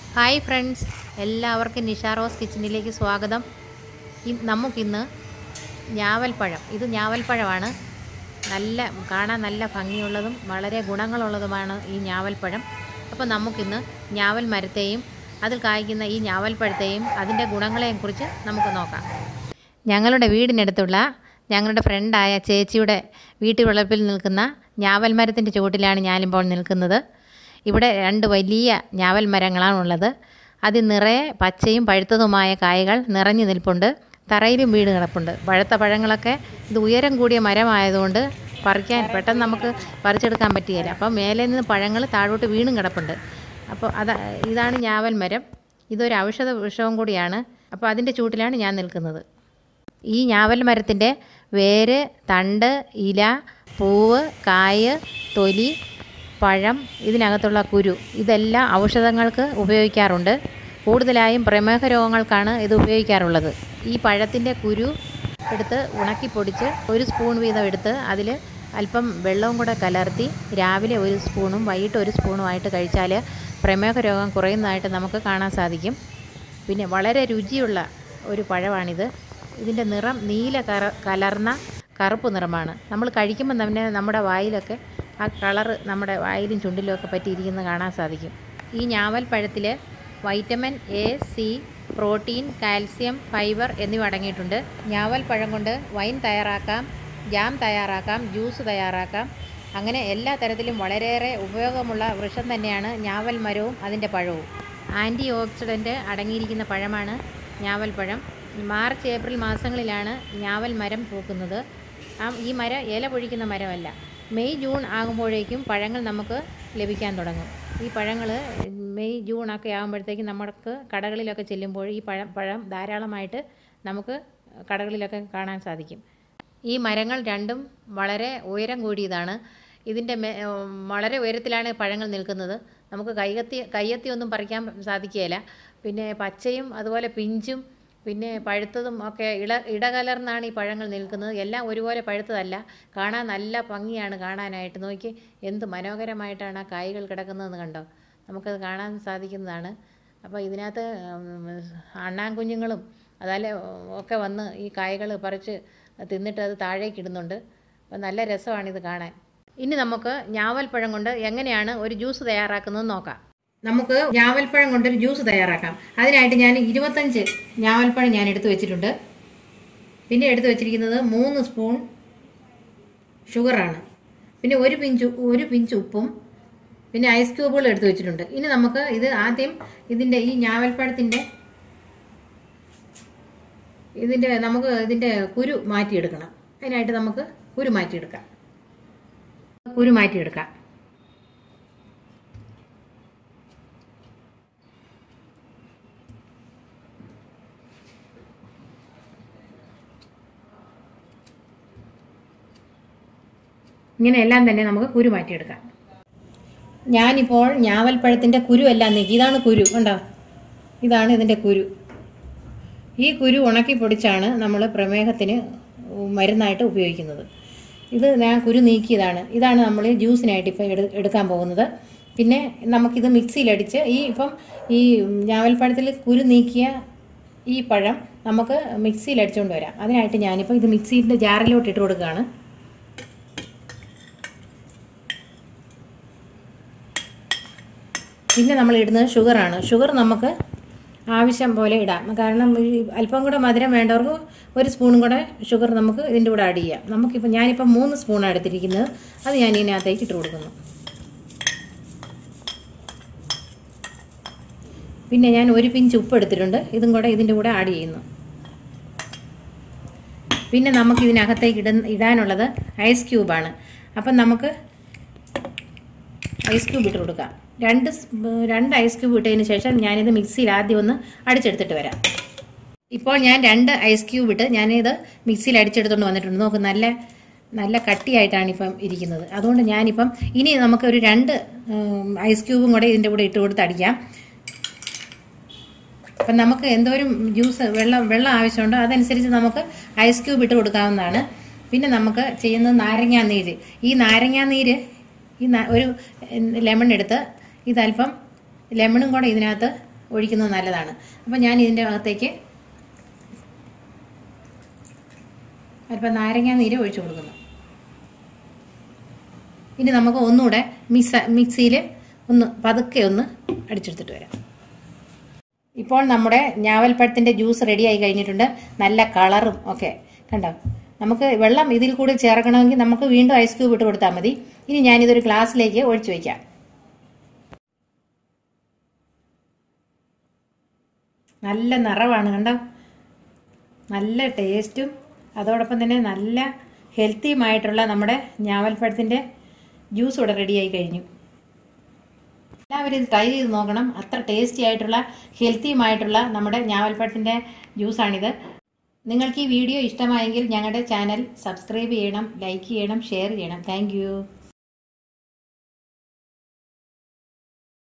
hi friends എല്ലാവർക്കും നിഷാറോസ് കിച്ചണിലേക്ക് സ്വാഗതം ഇ നമുക്കിന്ന് ഞാവൽപ്പഴം ഇത് ഞാവൽപ്പഴമാണ് നല്ല കാണാൻ നല്ല ഭംഗിയുള്ളതും വളരെ ഗുണങ്ങളുള്ളതുമാണ് ഈ ഞാവൽപ്പഴം അപ്പോൾ നമുക്കിന്ന് ഞാവൽ മരത്തെയും അതിൽ കായ്ക്കുന്ന ഈ ഞാവൽപ്പഴത്തെയും അതിൻ്റെ ഗുണങ്ങളെയും കുറിച്ച് നമുക്ക് നോക്കാം ഞങ്ങളുടെ വീടിനടുത്തുള്ള ഞങ്ങളുടെ ഫ്രണ്ടായ ചേച്ചിയുടെ വീട്ടുവളപ്പിൽ നിൽക്കുന്ന ഞാവൽ മരത്തിൻ്റെ ചുവട്ടിലാണ് ഞാനിപ്പോൾ നിൽക്കുന്നത് ഇവിടെ രണ്ട് വലിയ ഞാവൽ മരങ്ങളാണുള്ളത് അതിൽ നിറയെ പച്ചയും പഴുത്തതുമായ കായകൾ നിറഞ്ഞു നിൽപ്പുണ്ട് തറയിലും വീട് കിടപ്പുണ്ട് പഴുത്ത പഴങ്ങളൊക്കെ ഇത് ഉയരം കൂടിയ മരമായതുകൊണ്ട് പറിക്കാൻ പെട്ടെന്ന് നമുക്ക് പറിച്ചെടുക്കാൻ പറ്റുകയില്ല അപ്പോൾ മേലെ നിന്ന് പഴങ്ങൾ താഴോട്ട് വീണും കിടപ്പുണ്ട് അപ്പോൾ അത് ഇതാണ് ഞാവൽ മരം ഇതൊരു ഔഷധ വൃക്ഷവും കൂടിയാണ് അപ്പോൾ അതിൻ്റെ ചൂട്ടിലാണ് ഞാൻ നിൽക്കുന്നത് ഈ ഞാവൽ മരത്തിൻ്റെ വേര് തണ്ട് ഇല പൂവ് കായ് തൊലി പഴം ഇതിനകത്തുള്ള കുരു ഇതെല്ലാം ഔഷധങ്ങൾക്ക് ഉപയോഗിക്കാറുണ്ട് കൂടുതലായും പ്രമേഹ രോഗങ്ങൾക്കാണ് ഇത് ഉപയോഗിക്കാറുള്ളത് ഈ പഴത്തിൻ്റെ കുരു എടുത്ത് ഉണക്കി പൊടിച്ച് ഒരു സ്പൂൺ വീതം എടുത്ത് അതിൽ അല്പം വെള്ളവും കൂടെ കലർത്തി രാവിലെ ഒരു സ്പൂണും വൈകിട്ട് ഒരു സ്പൂണുമായിട്ട് കഴിച്ചാൽ പ്രമേഹ രോഗം കുറയുന്നതായിട്ട് നമുക്ക് കാണാൻ സാധിക്കും പിന്നെ വളരെ രുചിയുള്ള ഒരു പഴമാണിത് ഇതിൻ്റെ നിറം നീല കറ കലർന്ന കറുപ്പ് നിറമാണ് നമ്മൾ കഴിക്കുമ്പോൾ തന്നെ നമ്മുടെ വായിലൊക്കെ ആ കളറ് നമ്മുടെ വായിലും ചുണ്ടിലും ഒക്കെ പറ്റിയിരിക്കുന്നത് കാണാൻ സാധിക്കും ഈ ഞാവൽ പഴത്തിൽ vitamin A C protein calcium fibre എന്നിവ അടങ്ങിയിട്ടുണ്ട് ഞാവൽ പഴം കൊണ്ട് വൈൻ തയ്യാറാക്കാം ജാം തയ്യാറാക്കാം ജ്യൂസ് തയ്യാറാക്കാം അങ്ങനെ എല്ലാ തരത്തിലും വളരെയേറെ ഉപയോഗമുള്ള വൃക്ഷം തന്നെയാണ് ഞാവൽ മരവും അതിൻ്റെ പഴവും ആൻറ്റി ഓക്സിഡൻറ്റ് അടങ്ങിയിരിക്കുന്ന പഴമാണ് ഞാവൽ പഴം മാർച്ച് ഏപ്രിൽ മാസങ്ങളിലാണ് ഞാവൽ മരം പൂക്കുന്നത് ആ ഈ മരം ഇല പൊഴിക്കുന്ന മരമല്ല മെയ് ജൂൺ ആകുമ്പോഴേക്കും പഴങ്ങൾ നമുക്ക് ലഭിക്കാൻ തുടങ്ങും ഈ പഴങ്ങൾ മെയ് ജൂൺ ഒക്കെ ആകുമ്പോഴത്തേക്കും നമുക്ക് കടകളിലൊക്കെ ചെല്ലുമ്പോൾ ഈ പഴം പഴം ധാരാളമായിട്ട് നമുക്ക് കടകളിലൊക്കെ കാണാൻ സാധിക്കും ഈ മരങ്ങൾ രണ്ടും വളരെ ഉയരം കൂടിയതാണ് ഇതിൻ്റെ മേ വളരെ ഉയരത്തിലാണ് പഴങ്ങൾ നിൽക്കുന്നത് നമുക്ക് കൈകത്തി കയ്യെത്തി ഒന്നും പറിക്കാൻ സാധിക്കുകയില്ല പിന്നെ പച്ചയും അതുപോലെ പിഞ്ചും പിന്നെ പഴുത്തതും ഒക്കെ ഇട ഇടകലർന്നാണ് ഈ പഴങ്ങൾ നിൽക്കുന്നത് എല്ലാം ഒരുപോലെ പഴുത്തതല്ല കാണാൻ നല്ല ഭംഗിയാണ് കാണാനായിട്ട് നോക്കി എന്ത് മനോഹരമായിട്ടാണ് ആ കായ്കൾ കിടക്കുന്നതെന്ന് കണ്ടോ നമുക്കത് കാണാൻ സാധിക്കുന്നതാണ് അപ്പോൾ ഇതിനകത്ത് അണ്ണാൻ കുഞ്ഞുങ്ങളും അതുപോലെ ഒക്കെ വന്ന് ഈ കായ്കൾ പറിച്ച് തിന്നിട്ട് അത് താഴേക്ക് ഇടുന്നുണ്ട് അപ്പോൾ നല്ല രസമാണിത് കാണാൻ ഇനി നമുക്ക് ഞാവൽപ്പഴം കൊണ്ട് എങ്ങനെയാണ് ഒരു ജ്യൂസ് തയ്യാറാക്കുന്നത് നോക്കാം നമുക്ക് ഞാവൽപ്പഴം കൊണ്ടൊരു ജ്യൂസ് തയ്യാറാക്കാം അതിനായിട്ട് ഞാൻ ഇരുപത്തഞ്ച് ഞാവൽപ്പഴം ഞാൻ എടുത്തു വെച്ചിട്ടുണ്ട് പിന്നെ എടുത്തു വെച്ചിരിക്കുന്നത് മൂന്ന് സ്പൂൺ ഷുഗറാണ് പിന്നെ ഒരു പിഞ്ച് ഒരു പിഞ്ച് ഉപ്പും പിന്നെ ഐസ് ക്യൂബുകൾ എടുത്തു വെച്ചിട്ടുണ്ട് ഇനി നമുക്ക് ഇത് ആദ്യം ഇതിൻ്റെ ഈ ഞാവൽപ്പഴത്തിൻ്റെ ഇതിൻ്റെ നമുക്ക് ഇതിൻ്റെ കുരു മാറ്റിയെടുക്കണം അതിനായിട്ട് നമുക്ക് കുരു മാറ്റിയെടുക്കാം കുരു മാറ്റിയെടുക്കാം ഇങ്ങനെ എല്ലാം തന്നെ നമുക്ക് കുരു മാറ്റിയെടുക്കാം ഞാനിപ്പോൾ ഞാവൽപ്പഴത്തിൻ്റെ കുരു എല്ലാം നീക്കി ഇതാണ് കുരു കണ്ടോ ഇതാണ് ഇതിൻ്റെ കുരു ഈ കുരു ഉണക്കി പൊടിച്ചാണ് നമ്മൾ പ്രമേഹത്തിന് മരുന്നായിട്ട് ഉപയോഗിക്കുന്നത് ഇത് ഞാൻ കുരു നീക്കിയതാണ് ഇതാണ് നമ്മൾ ജ്യൂസിനായിട്ട് ഇപ്പോൾ എടു എടുക്കാൻ പോകുന്നത് പിന്നെ നമുക്കിത് മിക്സിയിലടിച്ച് ഈ ഇപ്പം ഈ ഞാവൽപ്പഴത്തിൽ കുരു നീക്കിയ ഈ പഴം നമുക്ക് മിക്സിയിൽ അടിച്ചുകൊണ്ട് വരാം അതിനായിട്ട് ഞാനിപ്പോൾ ഇത് മിക്സിൻ്റെ ജാറിലോട്ട് ഇട്ട് കൊടുക്കുകയാണ് പിന്നെ നമ്മൾ ഇടുന്നത് ഷുഗറാണ് ഷുഗർ നമുക്ക് ആവശ്യം പോലെ ഇടാം കാരണം ഈ അല്പം കൂടെ മധുരം വേണ്ടവർക്ക് ഒരു സ്പൂണും കൂടെ ഷുഗർ നമുക്ക് ഇതിൻ്റെ കൂടെ ആഡ് ചെയ്യാം നമുക്കിപ്പോൾ ഞാനിപ്പോൾ മൂന്ന് സ്പൂണാണ് എടുത്തിരിക്കുന്നത് അത് ഞാൻ ഇതിനകത്തേക്ക് ഇട്ട് കൊടുക്കുന്നു പിന്നെ ഞാൻ ഒരു പിഞ്ച് ഉപ്പ് എടുത്തിട്ടുണ്ട് ഇതും കൂടെ ഇതിൻ്റെ കൂടെ ആഡ് ചെയ്യുന്നു പിന്നെ നമുക്ക് ഇതിനകത്തേക്ക് ഇട ഇടാനുള്ളത് ഐസ് ക്യൂബാണ് അപ്പം നമുക്ക് ഐസ് ക്യൂബ് ഇട്ട് കൊടുക്കാം രണ്ട് രണ്ട് ഐസ് ക്യൂബ് ഇട്ടതിന് ശേഷം ഞാനിത് മിക്സിയിൽ ആദ്യം ഒന്ന് അടിച്ചെടുത്തിട്ട് വരാം ഇപ്പോൾ ഞാൻ രണ്ട് ഐസ് ക്യൂബ് ഇട്ട് ഞാനിത് മിക്സിയിൽ അടിച്ചെടുത്തുകൊണ്ട് വന്നിട്ടുണ്ട് നോക്ക് നല്ല നല്ല കട്ടിയായിട്ടാണ് ഇപ്പം ഇരിക്കുന്നത് അതുകൊണ്ട് ഞാനിപ്പം ഇനി നമുക്ക് ഒരു രണ്ട് ഐസ് ക്യൂബും കൂടെ ഇതിൻ്റെ കൂടെ ഇട്ട് കൊടുത്ത് അടിക്കാം അപ്പം നമുക്ക് എന്തോരം ജ്യൂസ് വെള്ളം വെള്ളം ആവശ്യമുണ്ടോ അതനുസരിച്ച് നമുക്ക് ഐസ് ക്യൂബ് ഇട്ട് കൊടുക്കാവുന്നതാണ് പിന്നെ നമുക്ക് ചെയ്യുന്നത് നാരങ്ങാ നീര് ഈ നാരങ്ങാ നീര് ഈ ഒരു ലെമൺ എടുത്ത് ഇതല്പം ലെമണും കൂടെ ഇതിനകത്ത് ഒഴിക്കുന്നത് നല്ലതാണ് അപ്പം ഞാൻ ഇതിൻ്റെ അകത്തേക്ക് അല്പം നാരങ്ങ നീര് ഒഴിച്ചു കൊടുക്കുന്നു ഇനി നമുക്ക് ഒന്നുകൂടെ മിക്സ മിക്സിയിൽ ഒന്ന് പതുക്കെ ഒന്ന് അടിച്ചെടുത്തിട്ട് വരാം ഇപ്പോൾ നമ്മുടെ ഞാവൽപ്പഴത്തിൻ്റെ ജ്യൂസ് റെഡിയായി കഴിഞ്ഞിട്ടുണ്ട് നല്ല കളറും ഒക്കെ കണ്ടോ നമുക്ക് വെള്ളം ഇതിൽ കൂടി ചേർക്കണമെങ്കിൽ നമുക്ക് വീണ്ടും ഐസ് ക്യൂബ് ഇട്ട് കൊടുത്താൽ മതി ഇനി ഞാനിതൊരു ഗ്ലാസ്സിലേക്ക് ഒഴിച്ചു വയ്ക്കാം നല്ല നിറവാണ് കണ്ടോ നല്ല ടേസ്റ്റും അതോടൊപ്പം തന്നെ നല്ല ഹെൽത്തിയുമായിട്ടുള്ള നമ്മുടെ ഞാവൽപ്പഴത്തിൻ്റെ ജ്യൂസ് ഇവിടെ റെഡിയായി കഴിഞ്ഞു എല്ലാവരും ഇത് ട്രൈ ചെയ്ത് നോക്കണം അത്ര ടേസ്റ്റി ആയിട്ടുള്ള ഹെൽത്തിയുമായിട്ടുള്ള നമ്മുടെ ഞാവൽപ്പഴത്തിൻ്റെ ജ്യൂസാണിത് നിങ്ങൾക്ക് ഈ വീഡിയോ ഇഷ്ടമായെങ്കിൽ ഞങ്ങളുടെ ചാനൽ സബ്സ്ക്രൈബ് ചെയ്യണം ലൈക്ക് ചെയ്യണം ഷെയർ ചെയ്യണം താങ്ക്